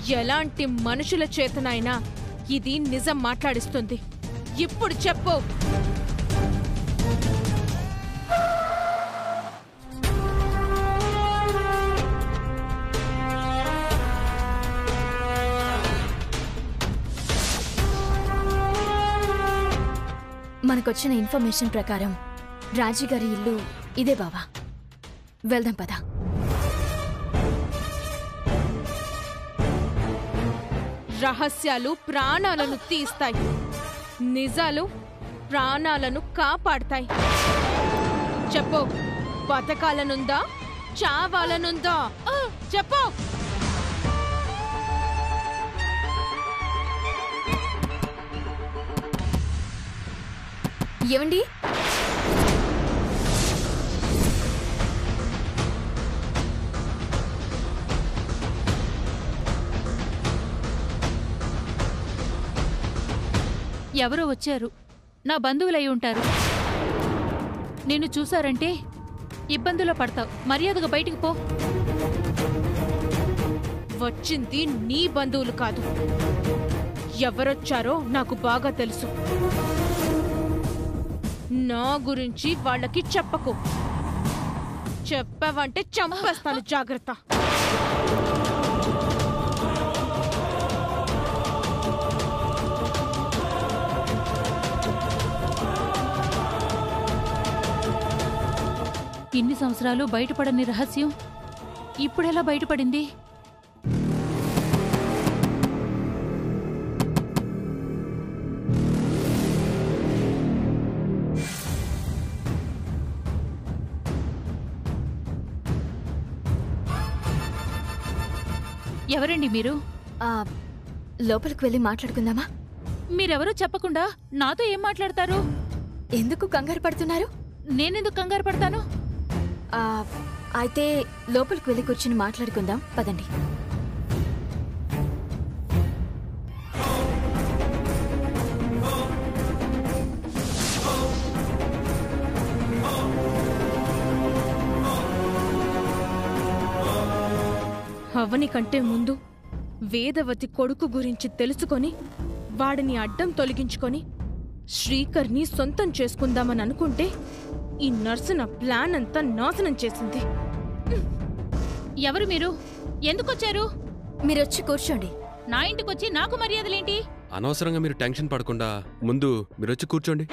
ఎలాంటి మనుషుల చేతనైనా ఇది నిజం మాట్లాడిస్తుంది ఇప్పుడు చెప్పు మనకొచ్చిన ఇన్ఫర్మేషన్ ప్రకారం రాజీ గారి ఇల్లు ఇదే బావా వెళ్దాం పదా రహస్యాలు ప్రాణాలను తీస్తాయి నిజాలు ప్రాణాలను కాపాడతాయి చెప్పు బతకాలనుందా చావాలనుందా ఆ, చెప్పు ఏమండి ఎవరో వచ్చారు నా బంధువులై ఉంటారు నిన్ను చూసారంటే ఇబ్బందులో పడతావు మర్యాదగా బయటికి పో వచ్చింది నీ బంధువులు కాదు ఎవరొచ్చారో నాకు బాగా తెలుసు నా గురించి వాళ్ళకి చెప్పకు చెప్పవంటే చంపేస్తాను జాగ్రత్త ఇన్ని సంవత్సరాలు బయటపడని రహస్యం ఇప్పుడెలా బయటపడింది ఎవరండి మీరు ఆ, లోపలికి వెళ్ళి మాట్లాడుకుందామా మీరెవరో చెప్పకుండా నాతో ఏం మాట్లాడతారు ఎందుకు కంగారు పడుతున్నారు నేనెందుకు కంగారు పడతాను ఆ, అయితే లోపలికి వెళ్ళి కూర్చుని మాట్లాడుకుందాం పదండి అవని కంటే ముందు వేదవతి కొడుకు గురించి తెలుసుకొని వాడిని అడ్డం తొలగించుకొని శ్రీకర్ని సొంతం చేసుకుందామని అనుకుంటే ఈ నర్సు నా ప్లాన్ అంతా నాశనం చేసింది ఎవరు మీరు ఎందుకొచ్చారు మీరొచ్చి కూర్చోండి నా ఇంటికొచ్చి నాకు మర్యాదలేంటి అనవసరంగా మీరు టెన్షన్ పడకుండా ముందు మీరు వచ్చి కూర్చోండి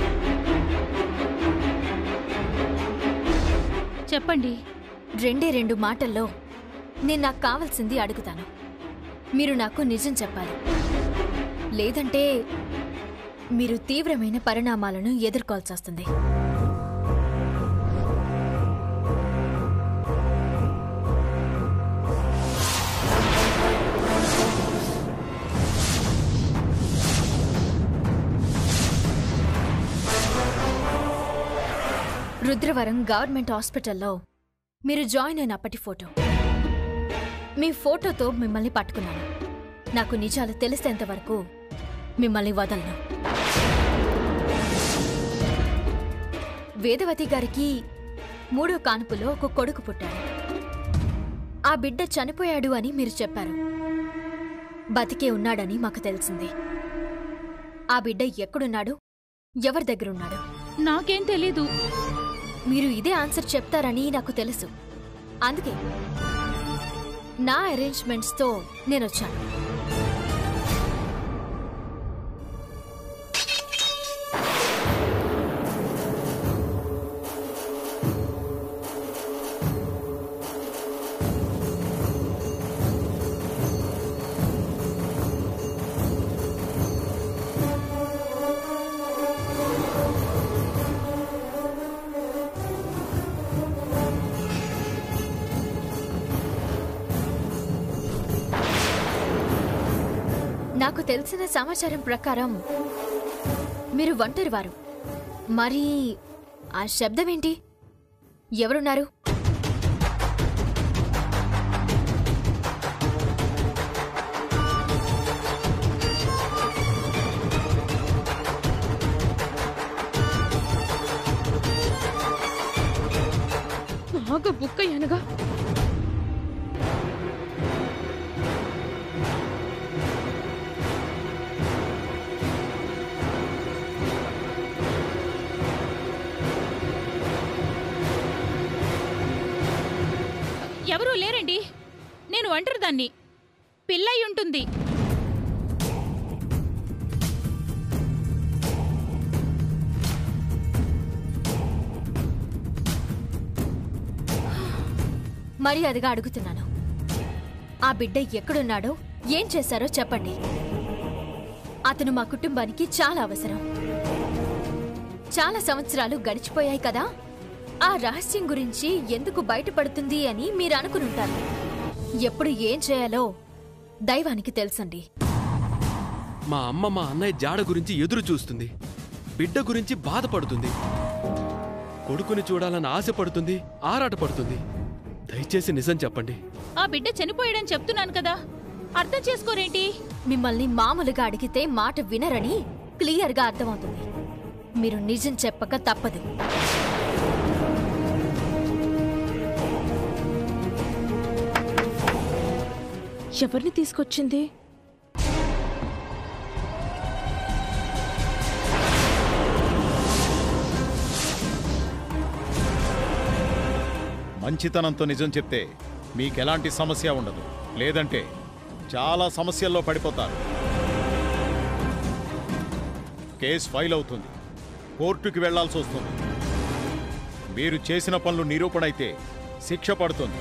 చెప్పండి రెండే రెండు మాటల్లో నేను నాకు కావాల్సింది అడుగుతాను మీరు నాకు నిజం చెప్పాలి లేదంటే మీరు తీవ్రమైన పరిణామాలను ఎదుర్కోవాల్సి వస్తుంది రుద్రవరం గవర్నమెంట్ హాస్పిటల్లో మీరు జాయిన్ అయిన అప్పటి ఫోటో మీ ఫోటోతో మిమ్మల్ని పట్టుకున్నాను నాకు నిజాలు తెలిసేంత వరకు మిమ్మల్ని వదలను వేదవతి గారికి మూడో కానుపులో ఒక కొడుకు పుట్టాడు ఆ బిడ్డ చనిపోయాడు అని మీరు చెప్పారు బతికే ఉన్నాడని మాకు తెలిసింది ఆ బిడ్డ ఎక్కడున్నాడు ఎవరి దగ్గరున్నాడు నాకేం తెలీదు మీరు ఇదే ఆన్సర్ చెప్తారని నాకు తెలుసు అందుకే నా అరేంజ్మెంట్స్తో నేను వచ్చాను నాకు తెలిసిన సమాచారం ప్రకారం మీరు ఒంటరివారు మరి ఆ శబ్దం ఏంటి ఎవరున్నారు బాగా బుక్ అయ్యానుగా ఎవరూ లేరండి నేను ఒంటరిదాన్ని పిల్లయి ఉంటుంది మర్యాదగా అడుగుతున్నాను ఆ బిడ్డ ఎక్కడున్నాడో ఏం చేశారో చెప్పండి అతను మా కుటుంబానికి చాలా అవసరం చాలా సంవత్సరాలు గడిచిపోయాయి కదా ఆ రహస్యం గురించి ఎందుకు బయటపడుతుంది అని మీరు అనుకునుంటారు ఎప్పుడు ఏం చేయాలో దైవానికి తెలుసండి మా అమ్మ మా అన్నయ్య జాడ గురించి ఎదురు చూస్తుంది బిడ్డ గురించి బాధపడుతుంది కొడుకుని చూడాలని ఆశపడుతుంది ఆరాటపడుతుంది దయచేసి నిజం చెప్పండి ఆ బిడ్డ చనిపోయాడని చెప్తున్నాను కదా అర్థం చేసుకోరేంటి మిమ్మల్ని మామూలుగా అడిగితే మాట వినరని క్లియర్గా అర్థమవుతుంది మీరు నిజం చెప్పక తప్పదు ఎవరిని తీసుకొచ్చింది మంచితనంతో నిజం చెప్తే మీకెలాంటి సమస్య ఉండదు లేదంటే చాలా సమస్యల్లో పడిపోతారు కేసు ఫైల్ అవుతుంది కోర్టుకి వెళ్లాల్సి వస్తుంది మీరు చేసిన పనులు నిరూపణ అయితే శిక్ష పడుతుంది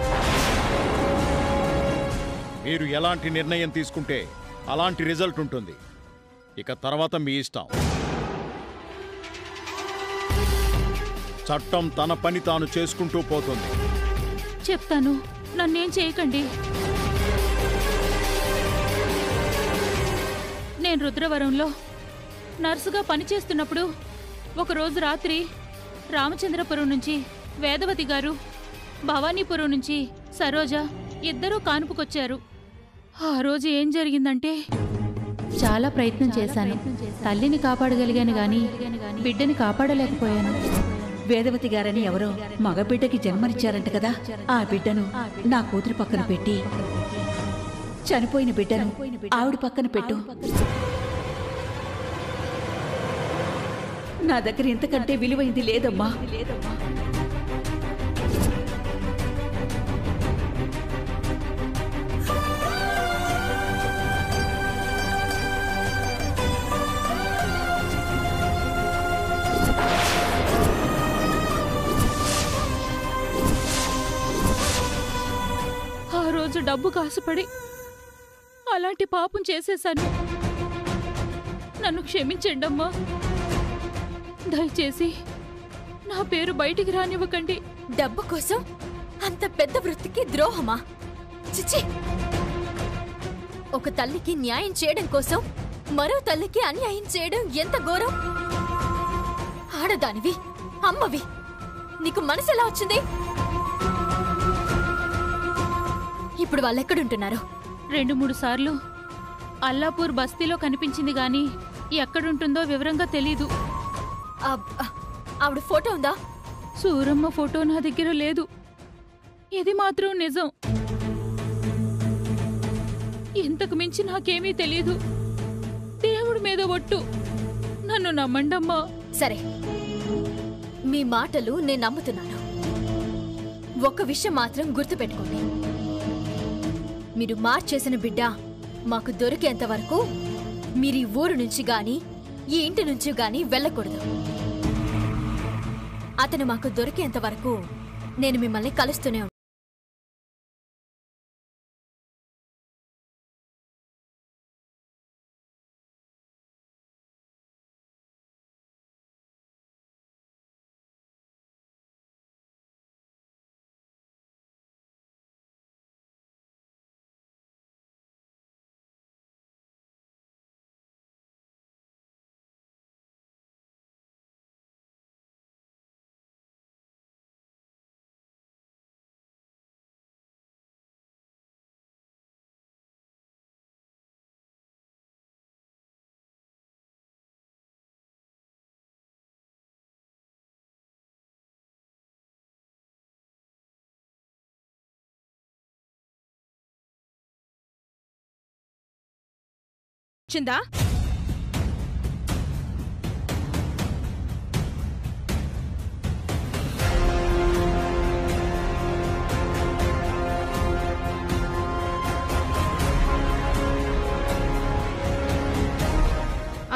మీరు ఎలాంటి నిర్ణయం తీసుకుంటే అలాంటి రిజల్ట్ ఉంటుంది ఇక తర్వాత మీ ఇష్టం చట్టం తన పని తాను చేసుకుంటూ పోతుంది చెప్తాను నన్నేం చేయకండి నేను రుద్రవరంలో నర్సుగా పనిచేస్తున్నప్పుడు ఒకరోజు రాత్రి రామచంద్రపురం నుంచి వేదవతి గారు భవానీపురం నుంచి సరోజ ఇద్దరూ కానుపుకొచ్చారు ఆ రోజు ఏం జరిగిందంటే చాలా ప్రయత్నం చేశాను తల్లిని కాపాడగలిగాను గాని బిడ్డని కాపాడలేకపోయాను వేదవతి గారని ఎవరో మగబిడ్డకి జన్మనిచ్చారంట కదా ఆ బిడ్డను నా కూతురు పక్కన పెట్టి చనిపోయిన బిడ్డను ఆవిడ పక్కన పెట్టు నా దగ్గర ఇంతకంటే విలువైంది లేదమ్మా ఆ రోజు డబ్బు కాసుపడి అలాంటి పాపం చేసేశాను నన్ను క్షమించండి అమ్మా దయచేసి నా పేరు బయటికి రానివ్వకండి డబ్బు కోసం అంత పెద్ద వృత్తికి ద్రోహమా చిచి ఒక తల్లికి న్యాయం చేయడం కోసం మరో తల్లికి అన్యాయం చేయడం ఎంత ఘోరం ఆడదానివి అమ్మవి నీకు మనసు ఎలా వచ్చింది ఇప్పుడు వాళ్ళెక్కడుంటున్నారు రెండు మూడు సార్లు అల్లాపూర్ బస్తీలో కనిపించింది గాని ఎక్కడుంటుందో వివరంగా తెలీదు ఆ- ఆ- ఆవిడ ఫోటో ఉందా సూరమ్మ ఫోటో నా దగ్గర లేదు ఇది మాత్రం నిజం ఇంతకు మించి నాకేమీ తెలీదు దేవుడి మీద ఒట్టు నన్ను నమ్మండమ్మా సరే మీ మాటలు నేను నమ్ముతున్నాను ఒక్క విషయం మాత్రం గుర్తుపెట్టుకోండి మీరు మార్చేసిన బిడ్డ మాకు దొరికేంత వరకు మీరు ఈ ఊరు నుంచి గాని ఈ ఇంటి నుంచి గాని వెళ్ళకూడదు అతను మాకు దొరికేంత వరకు నేను మిమ్మల్ని కలుస్తూనే ఉంటాను చిందా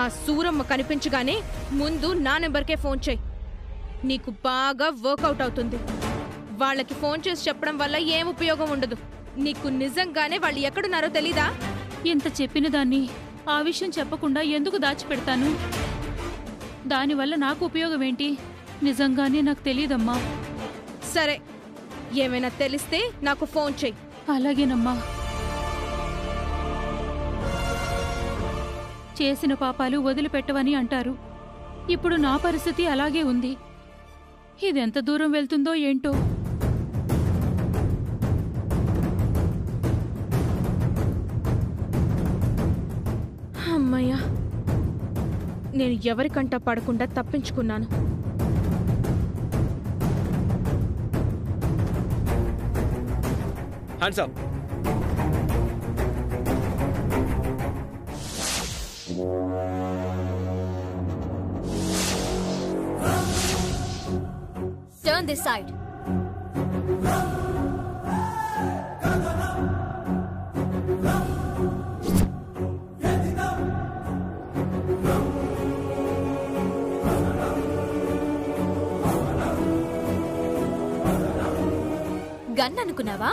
సూరమ్మ కనిపించగానే ముందు నా నెంబర్కే ఫోన్ చేయి నీకు బాగా వర్కౌట్ అవుతుంది వాళ్ళకి ఫోన్ చేసి చెప్పడం వల్ల ఏం ఉపయోగం ఉండదు నీకు నిజంగానే వాళ్ళు ఎక్కడున్నారో తెలీదా ఇంత చెప్పిన దాన్ని ఆ విషయం చెప్పకుండా ఎందుకు దాచిపెడతాను దానివల్ల నాకు ఉపయోగం ఏంటి నిజంగానే నాకు తెలియదమ్మా సరే ఏమైనా తెలిస్తే నాకు ఫోన్ చెయ్యి అలాగేనమ్మా చేసిన పాపాలు వదిలిపెట్టవని అంటారు ఇప్పుడు నా పరిస్థితి అలాగే ఉంది ఇదెంత దూరం వెళ్తుందో ఏంటో అమ్మయ్యా నేను ఎవరికంట పడకుండా తప్పించుకున్నాను hands up turn this side gun అనుకున్నావా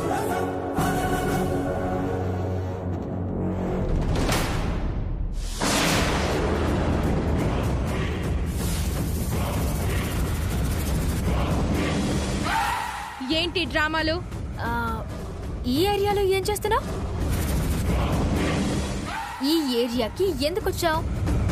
ఏంటి డ్రామాలు ఆ, ఈ ఏరియాలో ఏం చేస్తున్నావు ఈ ఏరియాకి ఎందుకు వచ్చావు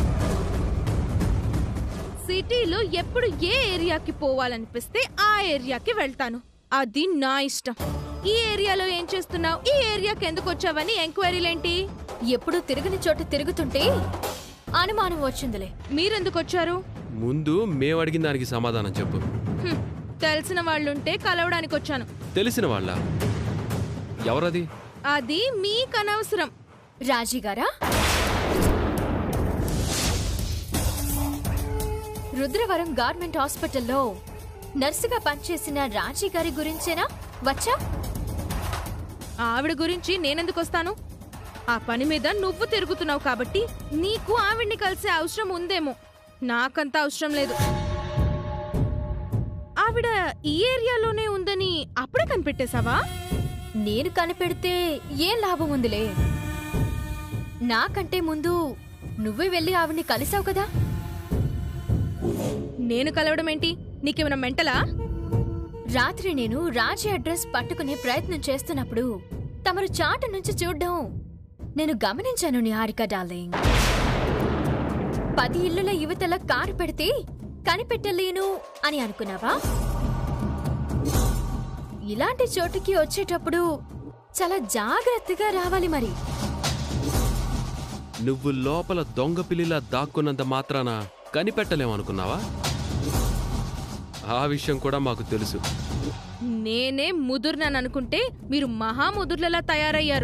సిటీలో ఎప్పుడు ఏ ఏరియాకి పోవాలనిపిస్తే ఆ ఏరియాకి వెళ్తాను అది నా ఇష్టం ఈ ఏరియాలో ఏం చేస్తున్నావు ఈ ఏరియాకి ఎందుకు వచ్చావని ఎంక్వైరీలేంటి ఎప్పుడు తిరగని చోట తిరుగుతుంటే అనుమానం వచ్చిందిలే మీరెందుకు వచ్చారు ముందు మేము అడిగిన దానికి సమాధానం చెప్పు హ్మ్, తెలిసిన వాళ్ళుంటే కలవడానికి వచ్చాను తెలిసిన వాళ్ళ ఎవరది అది మీకు అనవసరం రాజీ గారా రుద్రవరం గవర్నమెంట్ హాస్పిటల్లో నర్సుగా పనిచేసిన రాజీ గారి గురించేనా వచ్చా ఆవిడ గురించి నేనెందుకు వస్తాను ఆ పని మీద నువ్వు తిరుగుతున్నావు కాబట్టి నీకు ఆవిడ్ని కలిసే అవసరం ఉందేమో నాకంత అవసరం లేదు ఆవిడ ఈ ఏరియాలోనే ఉందని అప్పుడే కనిపెట్టేశావా నేను కనిపెడితే ఏం లాభం ఉందిలే నాకంటే ముందు నువ్వే వెళ్ళి ఆవిడ్ని కలిసావు కదా నేను కలవడం ఏంటి నీకేమైనా మెంటలా రాత్రి నేను రాజీ అడ్రస్ పట్టుకునే ప్రయత్నం చేస్తున్నప్పుడు తమరు చాటు నుంచి చూడ్డం నేను గమనించాను నిహారిక డార్లింగ్ పది ఇల్లుల యువతల కారు పెడితే కనిపెట్టలేను అని అనుకున్నావా ఇలాంటి చోటుకి వచ్చేటప్పుడు చాలా జాగ్రత్తగా రావాలి మరి నువ్వు లోపల దొంగ పిల్లిలా దాక్కున్నంత మాత్రాన కనిపెట్టలేమనుకున్నావా ఆ విషయం కూడా మాకు తెలుసు నేనే ముదుర్నాననుకుంటే మీరు మహా ముదుర్లలా తయారయ్యారు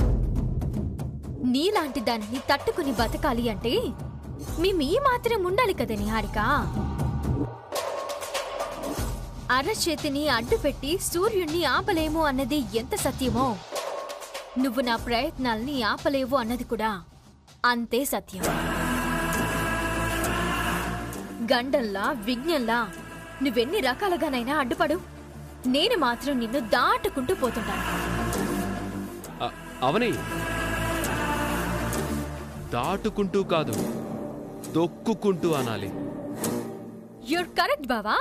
నీలాంటి దానిని తట్టుకుని బతకాలి అంటే మేము ఈ మాత్రం ఉండాలి కదా నిహారిక అరచేతిని అడ్డుపెట్టి సూర్యుణ్ణి ఆపలేము అన్నది ఎంత సత్యమో నువ్వు నా ప్రయత్నాల్ని ఆపలేవు అన్నది కూడా అంతే సత్యం గండల్లా విజ్ఞంలా నువ్వెన్ని రకాలుగానైనా అడ్డుపడు నేను మాత్రం నిన్ను దాటుకుంటూ పోతుంటాను అ- అవని దాటుకుంటూ కాదు దొక్కుకుంటూ అనాలి యూర్ కరెక్ట్ బావా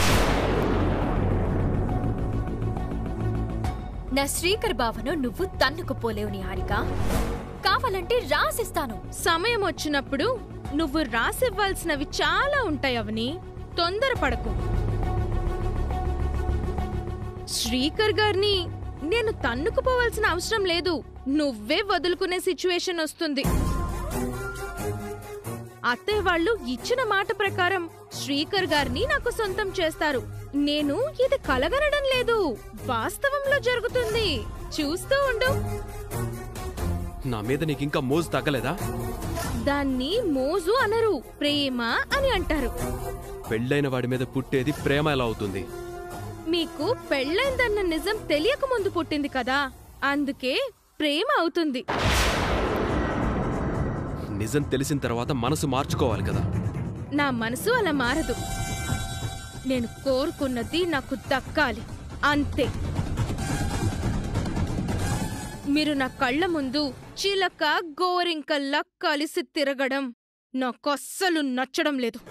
నా శ్రీకర్ బావను నువ్వు తన్నుకుపోలేవు నిహారిక కావాలంటే రాసిస్తాను సమయం వచ్చినప్పుడు నువ్వు రాసివ్వాల్సినవి చాలా ఉంటాయి అవని తొందరపడకు శ్రీకర్ గారిని నేను తన్నుకుపోవాల్సిన అవసరం లేదు నువ్వే వదులుకునే సిచ్యువేషన్ వస్తుంది అత్తయ్య వాళ్ళు ఇచ్చిన మాట ప్రకారం శ్రీకర్ గారిని నాకు సొంతం చేస్తారు నేను ఇది కలగనడం లేదు వాస్తవంలో జరుగుతుంది చూస్తూ ఉండు నా మీద నీకు ఇంకా మోజు తగ్గలేదా దాన్ని మోజు అనరు ప్రేమ అని అంటారు పెళ్ళైన వాడి మీద పుట్టేది ప్రేమ ఎలా అవుతుంది మీకు పెళ్ళైందన్న నిజం తెలియక ముందు పుట్టింది కదా అందుకే ప్రేమ అవుతుంది నిజం తెలిసిన తర్వాత మనసు మార్చుకోవాలి కదా నా మనసు అలా మారదు నేను కోరుకున్నది నాకు దక్కాలి అంతే మీరు నా కళ్ళ ముందు చిలక గోరింకల్లా కలిసి తిరగడం నాకస్సలు నచ్చడం లేదు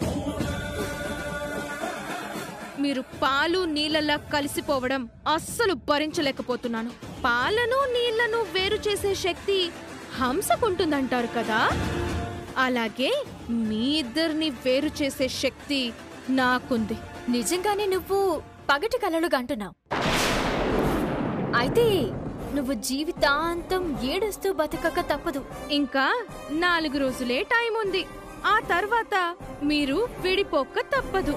మీరు పాలు నీళ్ళలా కలిసిపోవడం అస్సలు భరించలేకపోతున్నాను పాలను నీళ్లను వేరు చేసే శక్తి హంసకుంటుందంటారు కదా అలాగే మీ ఇద్దరిని వేరు చేసే శక్తి నాకుంది నిజంగానే నువ్వు పగటి కలలు అంటున్నావు అయితే నువ్వు జీవితాంతం ఏడుస్తూ బతకక తప్పదు ఇంకా నాలుగు రోజులే టైం ఉంది ఆ తర్వాత మీరు విడిపోక తప్పదు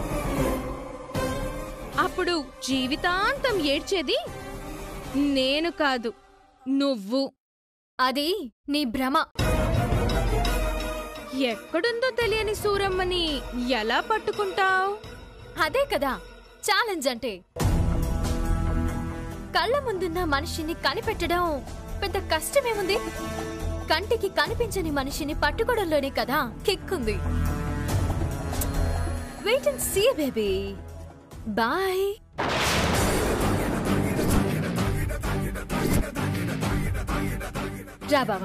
అప్పుడు జీవితాంతం ఏడ్చేది నేను కాదు నువ్వు అది నీ భ్రమ ఎక్కడుందో తెలియని సూరమ్మని ఎలా పట్టుకుంటావ్ అదే కదా ఛాలెంజ్ అంటే కళ్ళ ముందున్న మనిషిని కనిపెట్టడం పెద్ద కష్టమేముంది కంటికి కనిపించని మనిషిని పట్టుకోవడంలోనే కదా కిక్ ఉంది wait and see baby boy రా బావా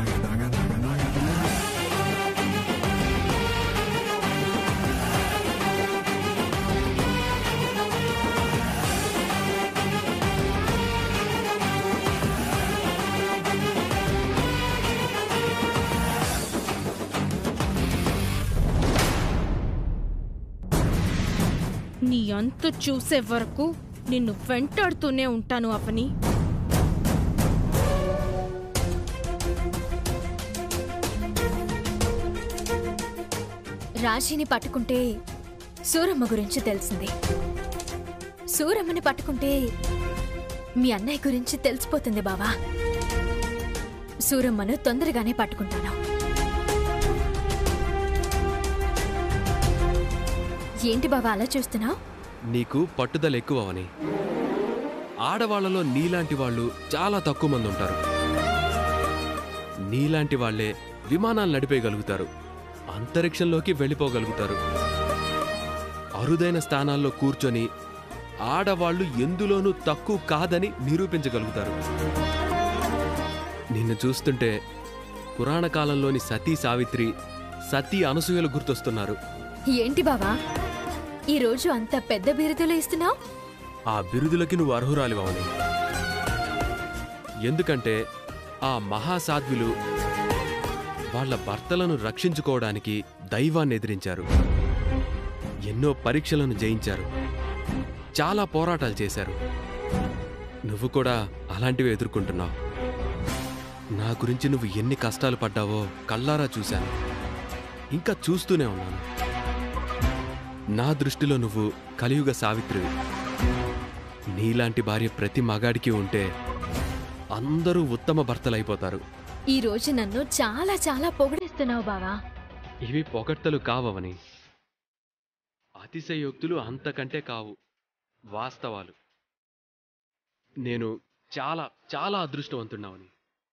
నీ అంతు చూసే వరకు నిన్ను వెంటాడుతూనే ఉంటాను అవని రాశిని పట్టుకుంటే సూరమ్మ గురించి తెలిసింది సూరమ్మని పట్టుకుంటే మీ అన్నయ్య గురించి తెలిసిపోతుంది బావా సూరమ్మను తొందరగానే పట్టుకుంటాను ఏంటి బావా అలా చూస్తున్నావు నీకు పట్టుదల ఎక్కువ అవని ఆడవాళ్లలో నీలాంటి వాళ్ళు చాలా తక్కువ మంది ఉంటారు నీలాంటి వాళ్లే విమానాలు నడిపేయగలుగుతారు అంతరిక్షంలోకి వెళ్ళిపోగలుగుతారు అరుదైన స్థానాల్లో కూర్చొని ఆడవాళ్లు ఎందులోనూ తక్కువ కాదని నిరూపించగలుగుతారు నిన్ను చూస్తుంటే పురాణ కాలంలోని సతీ సావిత్రి సతీ అనసూయలు గుర్తొస్తున్నారు ఏంటి బావా ఈ రోజు అంత పెద్ద బిరుదులు ఇస్తున్నావు ఆ బిరుదులకి నువ్వు అర్హురాలివని ఎందుకంటే ఆ మహాసాధ్వులు వాళ్ళ భర్తలను రక్షించుకోవడానికి దైవాన్ని ఎదిరించారు ఎన్నో పరీక్షలను జయించారు చాలా పోరాటాలు చేశారు నువ్వు కూడా అలాంటివి ఎదుర్కొంటున్నావు నా గురించి నువ్వు ఎన్ని కష్టాలు పడ్డావో కళ్ళారా చూశాను ఇంకా చూస్తూనే ఉన్నాను నా దృష్టిలో నువ్వు కలియుగ సావిత్రివి నీలాంటి భార్య ప్రతి మగాడికి ఉంటే అందరూ ఉత్తమ భర్తలైపోతారు ఈ రోజు నన్ను చాలా చాలా పొగిడేస్తున్నావు బావా ఇవి పొగడ్తలు కావవని అతిశయోక్తులు అంతకంటే కావు వాస్తవాలు నేను చాలా చాలా అదృష్టవంతున్నావని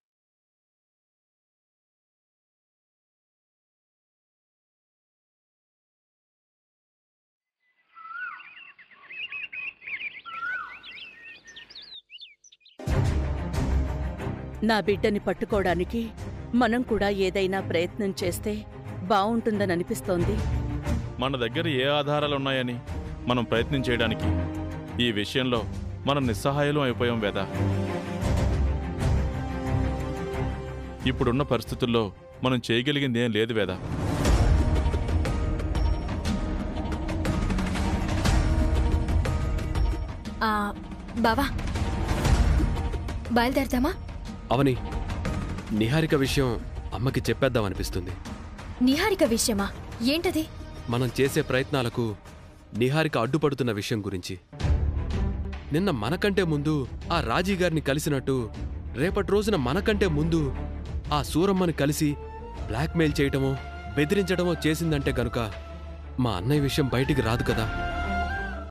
నా బిడ్డని పట్టుకోవడానికి మనం కూడా ఏదైనా ప్రయత్నం చేస్తే బావుంటుందని అనిపిస్తోంది మన దగ్గర ఏ ఆధారాలు ఉన్నాయని మనం ప్రయత్నం చేయడానికి ఈ విషయంలో మనం నిస్సహాయులం అయిపోయాం వేద ఇప్పుడున్న పరిస్థితుల్లో మనం చేయగలిగింది ఏం లేదు వేద ఆ బావా బయలుదేరదామా అవని నిహారిక విషయం అమ్మకి చెప్పేద్దామనిపిస్తుంది నిహారిక విషయమా ఏంటది మనం చేసే ప్రయత్నాలకు నిహారిక అడ్డుపడుతున్న విషయం గురించి నిన్న మనకంటే ముందు ఆ రాజీ గారిని కలిసినట్టు రేపటి రోజున మనకంటే ముందు ఆ సూరమ్మని కలిసి బ్లాక్మెయిల్ చేయటమో బెదిరించడమో చేసిందంటే గనుక మా అన్నయ్య విషయం బయటికి రాదు కదా